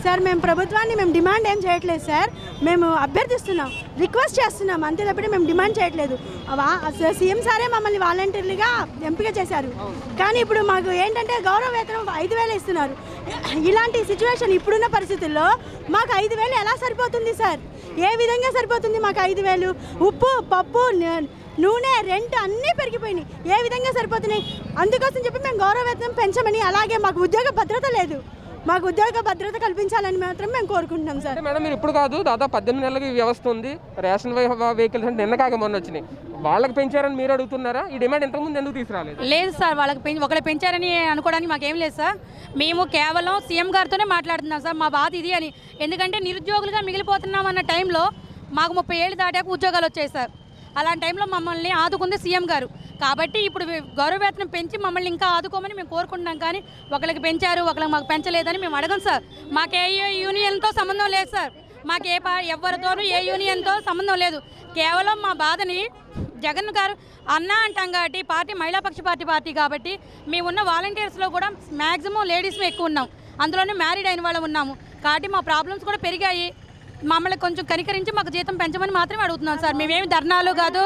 sir మేము ప్రభుత్వాన్ని మేము డిమాండ్ ఏం చేయట్లేదు సార్ మేము అభ్యర్థిస్తున్నాం రిక్వెస్ట్ చేస్తున్నాం అంతే తప్పితే మేము డిమాండ్ చేయట్లేదు వా- స- సీఎం సారే మమ్మల్ని వాలంటీర్లుగా ఎంపిక చేశారు కానీ ఇప్పుడు మాకు ఏంటంటే గౌరవ వేతనం ఐదు వేలు ఇస్తున్నారు ఇలాంటి సిచ్యువేషన్ ఇప్పుడున్న పరిస్థితుల్లో మాకు ఐదు వేలు ఎలా సరిపోతుంది సార్ ఏ విధంగా సరిపోతుంది మాకు ఐదు వేలు ఉప్పు పప్పు న- నూనె రెంట్ అన్నీ పెరిగిపోయినాయి ఏ విధంగా సరిపోతున్నాయి అందుకోసం చెప్పి మేము గౌరవ వేతనం పెంచమని అలాగే మాకు ఉద్యోగ భద్రత లేదు మాకు ఉద్యోగ భద్రత కల్పించాలని మాత్రం మేము కోరుకుంటున్నాం సార్ అంటే మేడం మీరు ఇప్పుడు కాదు దాదాపు పద్దెనిమిది నెలలకు ఈ వ్యవస్థ ఉంది రేషన్ వెహికల్స్ అంటే నిన్న కాక మొన్న వచ్చినాయి వాళ్ళకి పెంచారని మీరు అడుగుతున్నారా ఈ డిమాండ్ ఇంతకుముందు ఎందుకు తీసుకురాలేదు లేదు సార్ వాళ్ళకి పెంచి ఒకళ్ళు పెంచారని అనుకోవడానికి మాకేం లేదు సార్ మేము కేవలం సీఎం గారితోనే మాట్లాడుతున్నాం సార్ మా బాధ ఇది అని ఎందుకంటే నిరుద్యోగులుగా మిగిలిపోతున్నాం అన్న టైంలో మాకు ముప్పై ఏళ్ళు దాటాక ఉద్యోగాలు వచ్చాయి సార్ అలాంటి టైంలో మమ్మల్ని ఆదుకుంది సీఎం గారు కాబట్టి ఇప్పుడు గౌరవ వేతనం పెంచి మమ్మల్ని ఇంకా ఆదుకోమని మేము కోరుకుంటున్నాం కానీ ఒకరికి పెంచారు ఒకరికి మాకు పెంచలేదని మేము అడగం సార్ మాకు ఏ యూనియన్తో సంబంధం లేదు సార్ మాకు ఏ పా ఎవరితోనూ ఏ యూనియన్తో సంబంధం లేదు కేవలం మా బాధని జగన్ గారు అన్న అంటాం కాబట్టి పార్టీ మహిళా పక్ష పార్టీ పార్టీ కాబట్టి మేమున్న వాలంటీర్స్లో కూడా మ్యాక్సిమం లేడీస్ ఎక్కువ ఉన్నాం అందులోనే మ్యారీడ్ అయిన వాళ్ళం ఉన్నాము కాబట్టి మా ప్రాబ్లమ్స్ కూడా పెరిగాయి మమ్మల్ని కొంచెం కనికరించి మాకు జీతం పెంచమని మాత్రమే అడుగుతున్నాం సార్ మేమేమి ధర్నాలు కాదు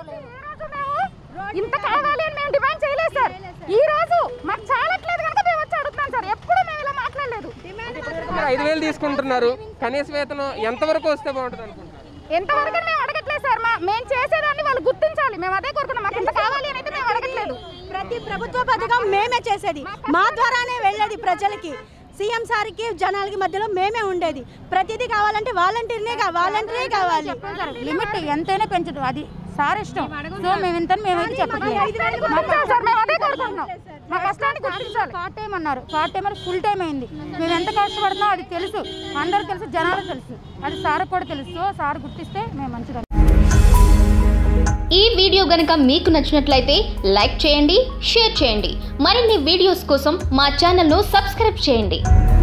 ఇంత కావాలి అని మేము డిమాండ్ చేయలేదు సార్ ఈ రోజు మాకు చాలట్లేదు కనుక మేము వచ్చి అడుగుతున్నాం సార్ ఎప్పుడు మేము ఇలా మాట్లాడలేదు మీరు ఐదు వేలు తీసుకుంటున్నారు కనీస వేతనం ఎంతవరకు వస్తే బాగుంటుంది అనుకుంటున్నారు ఎంతవరకు మేము అడగట్లేదు సార్ మా మేము చేసేదాన్ని వాళ్ళు గుర్తించాలి మేము అదే కోరుకున్నాం మాకు ఇంత కావాలి అని అయితే మేము అడగట్లేదు ప్రతి ప్రభుత్వ పథకం మేమే చేసేది మా ద్వారానే వెళ్ళేది ప్రజలకి సీఎం సార్కి జనాలకి మధ్యలో మేమే ఉండేది ప్రతిదీ కావాలంటే వాలంటీర్నే కా వాలంటీరే కావాలి లిమిట్ ఎంతైనా పెంచదు అది సార్ ఇష్టం సో మేము ఇంత మేమైతే చెప్పట్లేదు గుర్తించాలి సార్ మేము అదే కోరుకుంటున్నాం మా కష్టాన్ని గుర్తించాలి పార్ట్ టైం అన్నారు పార్ట్ టైం అని ఫుల్ టైం అయింది మేము ఎంత కష్టపడుతున్నాం అది తెలుసు అందరూ తెలుసు జనాలు తెలుసు అది సార్ కూడా తెలుసు సో సార్ గుర్తిస్తే మేము మంచిది ఈ వీడియో గనుక మీకు నచ్చినట్లయితే లైక్ చేయండి షేర్ చేయండి మరిన్ని వీడియోస్ కోసం మా ఛానల్ను సబ్స్క్రైబ్ చేయండి